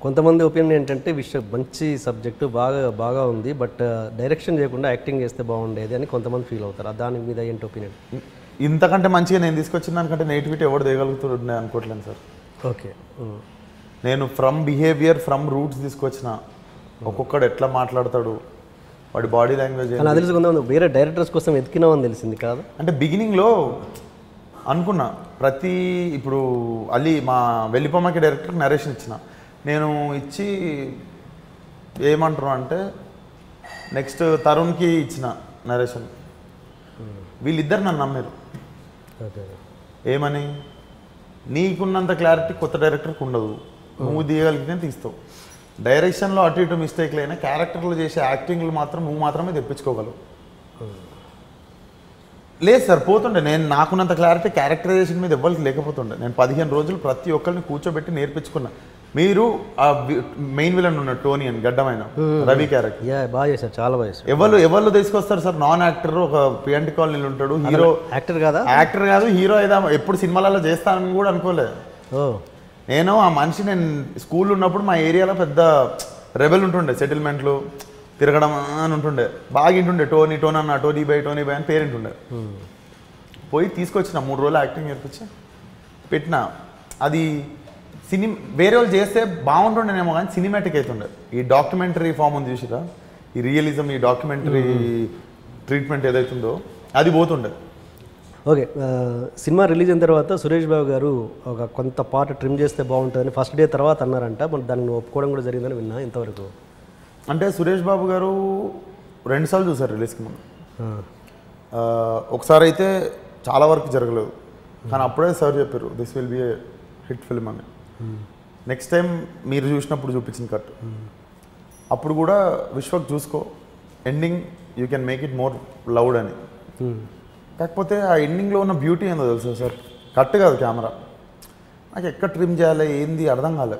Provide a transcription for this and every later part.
కొంతమంది ఒపీనియన్ ఏంటంటే విషయం మంచి సబ్జెక్టు బాగా బాగా ఉంది బట్ డైరెక్షన్ చేయకుండా యాక్టింగ్ చేస్తే బాగుండేది అని కొంతమంది ఫీల్ అవుతారు దాని మీద ఏంటి ఒపీనియన్ ఇంతకంటే మంచిగా నేను తీసుకొచ్చిన దానికంటే నెగిటివిటీ ఎవరు దిగలుగుతుండే అనుకోవట్లేను సార్ ఓకే నేను ఫ్రమ్ బిహేవియర్ ఫ్రమ్ రూట్స్ తీసుకొచ్చిన ఒక్కొక్కడు ఎట్లా మాట్లాడతాడు వాడి బాడీ లాంగ్వేజ్ కానీ అది తెలిసి కొంతమంది వేరే డైరెక్టర్స్ కోసం ఎతికినామని తెలిసింది కాదు అంటే బిగినింగ్లో అనుకున్నా ప్రతి ఇప్పుడు అలీ మా వెళ్ళిపోమ్మకి డైరెక్టర్కి నరేషన్ ఇచ్చిన నేను ఇచ్చి ఏమంటారు అంటే నెక్స్ట్ తరుణ్కి ఇచ్చిన నరేషన్ వీళ్ళిద్దరు నన్ను నమ్మారు ఓకే ఏమని నీకున్నంత క్లారిటీ కొత్త డైరెక్టర్కి ఉండదు నువ్వు తీయగలిగితే తీస్తావు డైరెక్షన్లో అటు ఇటు మిస్టేక్లు అయినా క్యారెక్టర్లు చేసే యాక్టింగ్లు మాత్రం నువ్వు మాత్రమే తెప్పించుకోగలవు లేదు సార్ పోతుండే నేను నాకున్నంత క్లారిటీ క్యారెక్టరైజేషన్ మీద ఎవరికి లేకపోతుండే నేను పదిహేను రోజులు ప్రతి ఒక్కరిని కూర్చోబెట్టి నేర్పించుకున్నా మీరు ఆ మెయిన్ విలన్ ఉన్న టోనీ అని గడ్డమైన రవి క్యారెక్టర్ యా బాగా చేశారు చాలా బాగా చేశారు ఎవరు ఎవరు తీసుకొస్తారు సార్ నాన్ యాక్టర్ ఒక పిఎంటి కాలనీలో ఉంటాడు హీరో యాక్టర్ కాదా యాక్టర్ కాదు హీరో ఏదా ఎప్పుడు సినిమాలలో చేస్తానని కూడా అనుకోలేదు ఓ నేను ఆ మనిషి నేను స్కూల్ ఉన్నప్పుడు మా ఏరియాలో పెద్ద రెబెల్ ఉంటుండే సెటిల్మెంట్లు తిరగడం అని ఉంటుండే బాగా ఇంటుండే టోనీ టోన్ అన్న టోనీ బై టోనీ బై అని పేరింటుండే పోయి తీసుకొచ్చిన మూడు రోజులు యాక్టింగ్ నేర్పించి పెట్టిన అది సినిమా వేరే వాళ్ళు చేస్తే బాగుంటుండేనేమో కానీ సినిమాటిక్ అవుతుండే ఈ డాక్యుమెంటరీ ఫామ్ ఉంది చూసిరా ఈ రియలిజం ఈ డాక్యుమెంటరీ ట్రీట్మెంట్ ఏదైతుందో అది పోతుండే ఓకే ఆ, సినిమా రిలీజ్ అయిన తర్వాత సురేష్ బాబు గారు ఒక కొంత పార్ట్ ట్రిమ్ చేస్తే బాగుంటుందని ఫస్ట్ డే తర్వాత అన్నారంట మరి దాన్ని నువ్వు ఒప్పుకోవడం కూడా జరిగిందని విన్నా ఇంతవరకు అంటే సురేష్ బాబు గారు రెండుసార్లు చూసారు రిలీజ్కి ముందు ఆ, ఆ, ఒకసారి అయితే చాలా వరకు జరగలేదు కానీ అప్పుడే సార్ చెప్పారు this will be a hit film అని నెక్స్ట్ టైం మీరు చూసినప్పుడు చూపించిన కట్ అప్పుడు కూడా విశ్వక్ చూసుకో ending you can make it more loud అని ఉమ్, కాకపోతే ఆ ఎండింగ్లో ఉన్న బ్యూటీ ఏందో తెలుసా సార్ కట్ కాదు కెమెరా నాకు ఎక్కడ ట్రిమ్ చేయాలి ఏంది అర్థం కాలే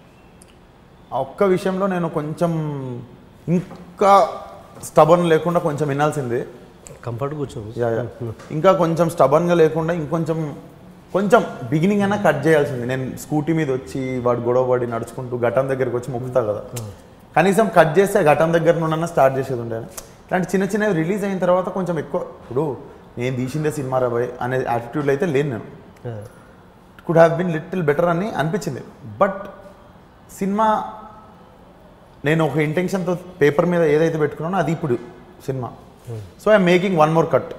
ఆ ఒక్క విషయంలో నేను కొంచెం ఇంకా స్టబన్ లేకుండా కొంచెం వినాల్సింది కంఫర్ట్ కూర్చో యా, యా. ఇంకా కొంచెం స్టబన్గా లేకుండా ఇంకొంచెం కొంచెం బిగినింగ్ అయినా కట్ చేయాల్సింది నేను స్కూటీ మీద వచ్చి వాడు గొడవ పడి నడుచుకుంటూ ఘటం దగ్గరికి వచ్చి మొక్కుతా కదా కనీసం కట్ చేస్తే ఘటం దగ్గర నుండన్నా స్టార్ట్ చేసేది ఉండే ఇలాంటి చిన్న చిన్నవి రిలీజ్ అయిన తర్వాత కొంచెం ఎక్కువ ఇప్పుడు నేను తీసిందే సినిమా రాబాయ్ అనే యాటిట్యూడ్లో అయితే లేను నేను ah, could have been little better అని అనిపించింది బట్ సినిమా నేను ఒక ఇంటెన్షన్తో పేపర్ మీద ఏదైతే పెట్టుకున్నానో అది ఇప్పుడు సినిమా so I'm making one more cut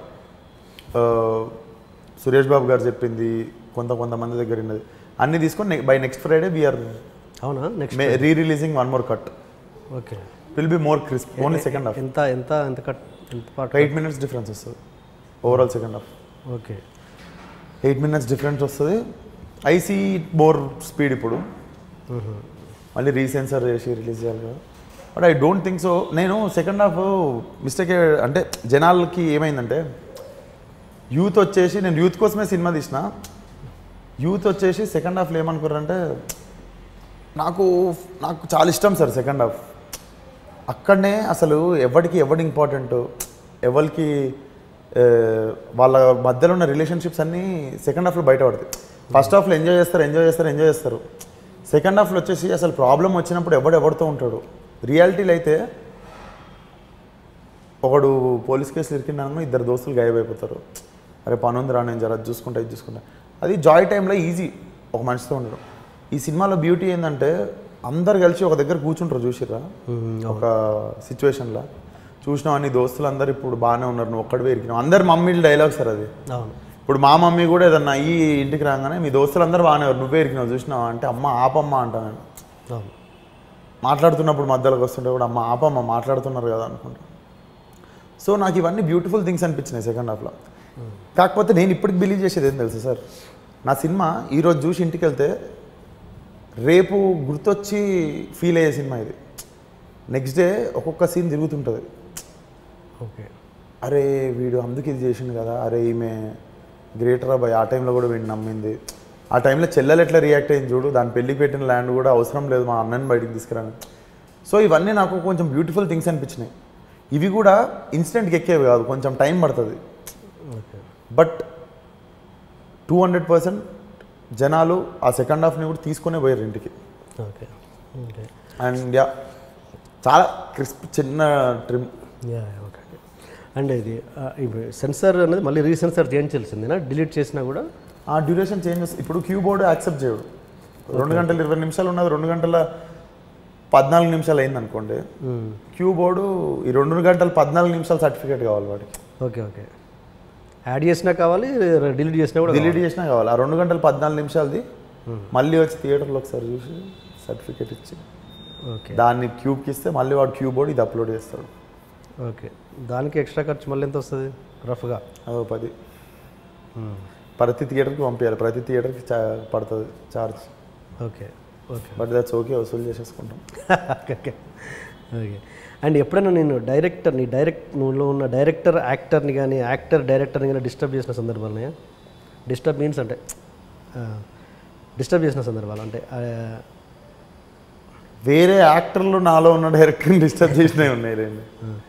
Suresh Babu garu చెప్పింది కొంత కొంతమంది దగ్గర ఉన్నది అన్ని తీసుకొని బై నెక్స్ట్ ఫ్రైడే వీఆర్ అవునా next re releasing one more cut okay will be more crisp only second half ఎంత ఎంత ఎంత కట్ ఎంత పార్ట్ ఎయిట్ మినిట్స్ డిఫరెన్స్ వస్తుంది overall second half okay eight minutes difference వస్తుంది ఐసీ మోర్ స్పీడ్ ఇప్పుడు మళ్ళీ recensor చేసి రిలీజ్ చేయాలి కదా but I don't think so నేను సెకండ్ హాఫ్ మిస్టేక్ అంటే జనాలకి ఏమైందంటే యూత్ వచ్చేసి నేను యూత్ కోసమే సినిమా తీసిన యూత్ వచ్చేసి సెకండ్ హాఫ్లో ఏమనుకున్నారంటే నాకు నాకు చాలా ఇష్టం సార్ సెకండ్ హాఫ్ అక్కడనే అసలు ఎవరికి ఎవడు ఇంపార్టెంట్ ఎవరికి ఆ, వాళ్ళ మధ్యలో ఉన్న రిలేషన్షిప్స్ అన్నీ సెకండ్ హాఫ్లో బయటపడతాయి ఫస్ట్ హాఫ్లో ఎంజాయ్ చేస్తారు ఎంజాయ్ చేస్తారు ఎంజాయ్ చేస్తారు సెకండ్ హాఫ్లో వచ్చేసి అసలు ప్రాబ్లం వచ్చినప్పుడు ఎవడు ఎవరితో ఉంటాడు రియాలిటీలో అయితే ఒకడు పోలీస్ కేసులు ఇరికిండను ఇద్దరు దోస్తులు గాయమైపోతారు అరే పని ఉంది రా నేను జర అది చూసుకుంటా ఇది చూసుకుంటా అది జాయ్ టైంలో ఈజీ ఒక మనిషితో ఉండడం ఈ సినిమాలో బ్యూటీ ఏంటంటే అందరు కలిసి ఒక దగ్గర కూర్చుంటారు చూసిర్రా ఒక సిచ్యువేషన్లో చూసినావు అన్ని దోస్తులు అందరు ఇప్పుడు బాగానే ఉన్నారు నువ్వు ఒక్కడివే ఇరికినావు అందరు మమ్మీల డైలాగ్ సార్ అది అవును ఇప్పుడు మా మమ్మీ కూడా ఏదన్నా ఈ ఇంటికి రాగానే మీ దోస్తులు అందరూ బాగానే ఉన్నారు నువ్వే ఇరికినావు చూసినావా అంటే అమ్మ ఆపమ్మ అంటాను నేను అవును మాట్లాడుతున్నప్పుడు మధ్యలోకి వస్తుంటే కూడా అమ్మ ఆపమ్మ మాట్లాడుతున్నారు కదా అనుకుంటా సో నాకు ఇవన్నీ బ్యూటిఫుల్ థింగ్స్ అనిపించినాయి సెకండ్ హాఫ్లో కాకపోతే నేను ఇప్పటికి బిలీవ్ చేసేది ఏం తెలుసు సార్ నా సినిమా ఈరోజు చూసి ఇంటికి వెళ్తే రేపు గుర్తొచ్చి ఫీల్ అయ్యే సినిమా ఇది నెక్స్ట్ డే ఒక్కొక్క సీన్ తిరుగుతుంటుంది ఓకే అరే వీడు అందుకు ఇది చేసిండు కదా అరే ఈమె గ్రేటర్ అబ్బాయి ఆ టైంలో కూడా వీడిని నమ్మింది ఆ టైంలో చెల్లెలు ఎట్లా రియాక్ట్ అయింది చూడు దాని పెళ్లికి పెట్టిన ల్యాండ్ కూడా అవసరం లేదు మా అన్నని బయటికి తీసుకురాని సో ఇవన్నీ నాకు కొంచెం బ్యూటిఫుల్ థింగ్స్ అనిపించినాయి ఇవి కూడా ఇన్స్టెంట్కి ఎక్కేవి కాదు కొంచెం టైం పడుతుంది okay but two hundred percent జనాలు ఆ సెకండ్ హాఫ్ని కూడా తీసుకునే పోయారు ఇంటికి ఓకే ఓకే అండ్ యా చాలా క్రిస్ప్ చిన్న ట్రిమ్ యా ఓకే అండ్ ఇది ఆ, ఇప్పుడు సెన్సార్ అనేది మళ్ళీ రీసెన్సార్ చేయించాల్సిందేనా డిలీట్ చేసినా కూడా ఆ డ్యూరేషన్ చేంజెస్ ఇప్పుడు క్యూబోర్డ్ యాక్సెప్ట్ చేయడు రెండు గంటల ఇరవై నిమిషాలు ఉన్నది రెండు గంటల పద్నాలుగు నిమిషాలు అయింది అనుకోండి క్యూబోర్డు ఈ రెండు గంటల పద్నాలుగు నిమిషాలు సర్టిఫికేట్ కావాలి వాడికి ఓకే ఓకే యాడ్ చేసినా కావాలి డిలీట్ చేసినా కూడా డిలీట్ చేసినా కావాలి ఆ రెండు గంటల పద్నాలుగు నిమిషాలది మళ్ళీ వచ్చి థియేటర్లో ఒకసారి చూసి సర్టిఫికేట్ ఇచ్చి ఓకే దాన్ని క్యూబ్కి ఇస్తే మళ్ళీ వాడు క్యూబోర్డ్ ఇది అప్లోడ్ చేస్తాడు ఓకే దానికి ఎక్స్ట్రా ఖర్చు మళ్ళీ ఎంత వస్తుంది రఫ్గా అదో పది ప్రతి థియేటర్కి పంపించాలి ప్రతి థియేటర్కి చా పడుతుంది charge okay okay but that's okay వసూలు చేసేసుకుంటాం ఓకే ఓకే ఓకే అండ్ ఎప్పుడైనా నేను డైరెక్టర్ నీ డైరెక్ట్ నువ్వులో ఉన్న డైరెక్టర్ యాక్టర్ని కానీ యాక్టర్ డైరెక్టర్ని కానీ డిస్టర్బ్ చేసిన సందర్భాలు డిస్టర్బ్ మీన్స్ అంటే డిస్టర్బ్ చేసిన సందర్భాలు అంటే ఆ, వేరే యాక్టర్లు నాలో ఉన్న డైరెక్టర్ని డిస్టర్బ్ చేసినవి ఉన్నాయి రండి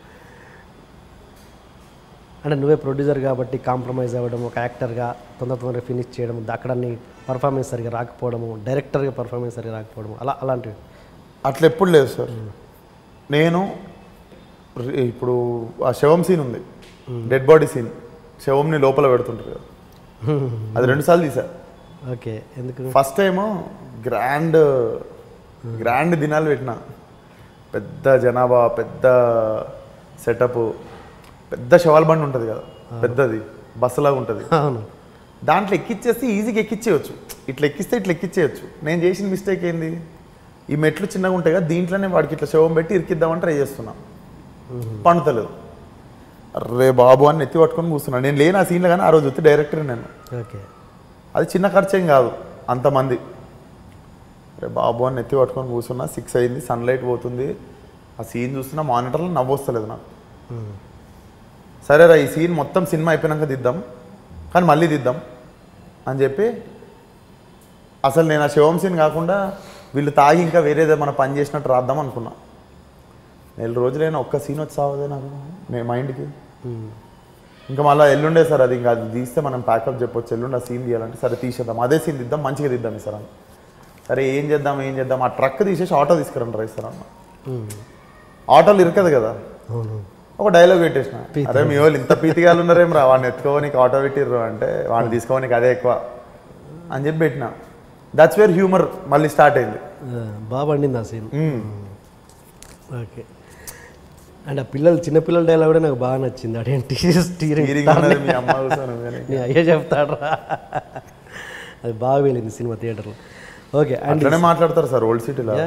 అంటే నువ్వే ప్రొడ్యూసర్ కాబట్టి కాంప్రమైజ్ అవ్వడం ఒక యాక్టర్గా తొందర తొందరగా ఫినిష్ చేయడం అక్కడ నీ పర్ఫార్మెన్స్ సరిగా రాకపోవడము డైరెక్టర్గా పర్ఫార్మెన్స్ సరిగా రాకపోవడము అలా అలాంటివి అట్లా ఎప్పుడు లేదు సార్ నేను రి- ఇప్పుడు ఆ శవం సీన్ ఉంది డెడ్ బాడీ సీన్ శవంని లోపల పెడుతుంటారు కదా అది రెండుసార్లు తీసా ఓకే ఎందుకు ఫస్ట్ టైము గ్రాండ్ గ్రాండ్ దినాలు పెట్టిన పెద్ద జనాభా పెద్ద సెటప్ పెద్ద శవాల బండి ఉంటుంది కదా పెద్దది బస్సులాగా ఉంటుంది అవును దాంట్లో ఎక్కిచ్చేస్తే ఈజీగా ఎక్కిచ్చేయచ్చు ఇట్లా ఎక్కిస్తే ఇట్లా ఎక్కిచ్చేయచ్చు నేను చేసిన మిస్టేక్ ఏంది ఈ మెట్లు చిన్నగా ఉంటాయి కదా దీంట్లోనే వాడికి ఇట్లా శవం పెట్టి ఇరికిద్దామని ట్రై చేస్తున్నా పండుతలేదు అరే బాబు అని ఎత్తి పట్టుకొని కూర్చున్నా నేను లేని ఆ సీన్లో కానీ ఆ రోజు వచ్చి డైరెక్టర్ నేను ఓకే అది చిన్న ఖర్చు ఏం కాదు అంతమంది అరే బాబు అని ఎత్తి పట్టుకొని కూర్చున్నా సిక్స్ అయింది సన్లైట్ పోతుంది ఆ సీన్ చూస్తున్నా మానిటర్లో నవ్వొస్తలేదు నాకు సరేరా ఈ సీన్ మొత్తం సినిమా అయిపోయినాక దిద్దాం కానీ మళ్ళీ దిద్దాం అని చెప్పి అసలు నేను ఆ శివం సీన్ కాకుండా వీళ్ళు తాగి ఇంకా వేరేదే మన పని చేసినట్టు రాద్దాం అనుకున్నా నెల రోజులైనా ఒక్క సీన్ వచ్చి సావదే నాకు నే- మైండ్కి ఇంకా మళ్ళీ ఎల్లుండే సార్ అది ఇంకా అది తీస్తే మనం ప్యాకప్ చెప్పొచ్చు ఎల్లుండి ఆ సీన్ తీయాలంటే సరే తీసేద్దాం అదే సీన్ తీద్దాం మంచిగా తీద్దాం సార్ అన్న సరే ఏం చేద్దాం ఏం చేద్దాం ఆ ట్రక్ తీసేసి ఆటో తీసుకురండి రైస్ సార్ అన్న ఆటోలు ఇరకదు కదా అవును ఒక డైలాగ్ పెట్టేసిన అరే మీ వాళ్ళు ఇంత పీతిగాలు ఉన్నారేం రా వాడిని ఎత్తుకోనికి ఆటో పెట్టిర్రు అంటే వాడిని తీసుకోనికి అదే ఎక్కువ అని చెప్పి పెట్టిన దట్స్ వేర్ హ్యూమర్ మళ్ళీ స్టార్ట్ అయింది ఆ, బాగా పండింది ఆ సీన్ మ్మ్. ఓకే అండ్ ఆ పిల్లలు చిన్న పిల్లల డైలాగ్ కూడా నాకు బాగా నచ్చింది అదేంటి స్టీరింగ్ తీరిగా ఉన్నది మీ అమ్మ కూర్చొని కానీ. నీ అయ్యే చెప్తాడ్రా అది బాగా వెళ్ళింది సినిమా థియేటర్లో ఓకే అండ్ అట్లనే మాట్లాడతారు సార్ ఓల్డ్ సిటీలో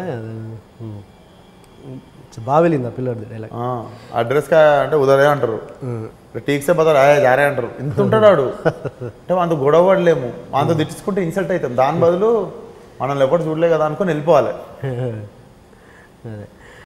బాగా వెళ్ళింది ఆ పిల్లడి డైలాగ్ అడ్రస్ కా అంటే ఉదయం అంటారు టీక్సే బతారు ఆయా జారే అంటారు ఇంత ఉంటాడు వాడు అంటే అంత గొడవ పడలేము అంత తిట్టించుకుంటే ఇన్సల్ట్ అవుతాం దాని బదులు మనల్ని ఎప్పుడు చూడలే కదా అనుకొని వెళ్ళిపోవాలి అదే